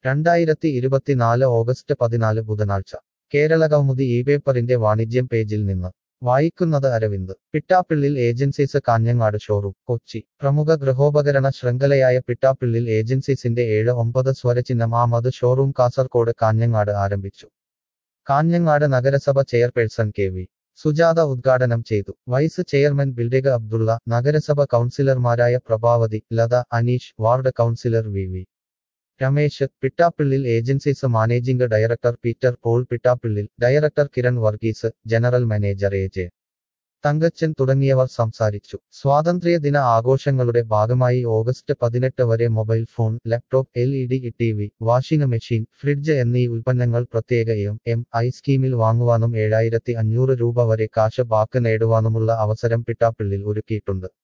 രണ്ടായിരത്തി ഇരുപത്തിനാല് ഓഗസ്റ്റ് പതിനാല് ബുധനാഴ്ച കേരളകൗമുദി ഈ പേപ്പറിന്റെ വാണിജ്യം പേജിൽ നിന്ന് വായിക്കുന്നത് അരവിന്ദ് പിട്ടാപ്പിള്ളിൽ ഏജൻസീസ് കാഞ്ഞങ്ങാട് ഷോറൂം കൊച്ചി പ്രമുഖ ഗൃഹോപകരണ ശൃംഖലയായ പിട്ടാപ്പിള്ളിൽ ഏജൻസീസിന്റെ ഏഴ് ഒമ്പത് സ്വരചിഹ്നം ആമത് ഷോറൂം കാസർകോട് കാഞ്ഞങ്ങാട് ആരംഭിച്ചു കാഞ്ഞങ്ങാട് നഗരസഭ ചെയർപേഴ്സൺ കെ വി സുജാത ഉദ്ഘാടനം ചെയ്തു വൈസ് ചെയർമാൻ ബിൽഡേഗ അബ്ദുള്ള നഗരസഭ കൗൺസിലർമാരായ Prabhavathi Latha Aneesh ward councillor V V Ramesh Pittappillil agencies managing director Peter Paul Pittappillil director Kiran Varghese general manager A J Thankachan തുടങ്ങിയവർ സംസാരിച്ചു സ്വാതന്ത്ര്യ ദിന ആഘോഷങ്ങളുടെ ഭാഗമായി ഓഗസ്റ്റ് പതിനെട്ട് വരെ mobile phone laptop L E D T V washing machine fridge എന്നീ ഉൽപ്പന്നങ്ങൾ പ്രത്യേക എം എം ഐ സ്കീമിൽ വാങ്ങുവാനും ഏഴായിരത്തി അഞ്ഞൂറ് രൂപ വരെ കാശ് ബാക്ക് നേടുവാനുമുള്ള അവസരം പിട്ടാപ്പിള്ളിൽ ഒരുക്കിയിട്ടുണ്ട്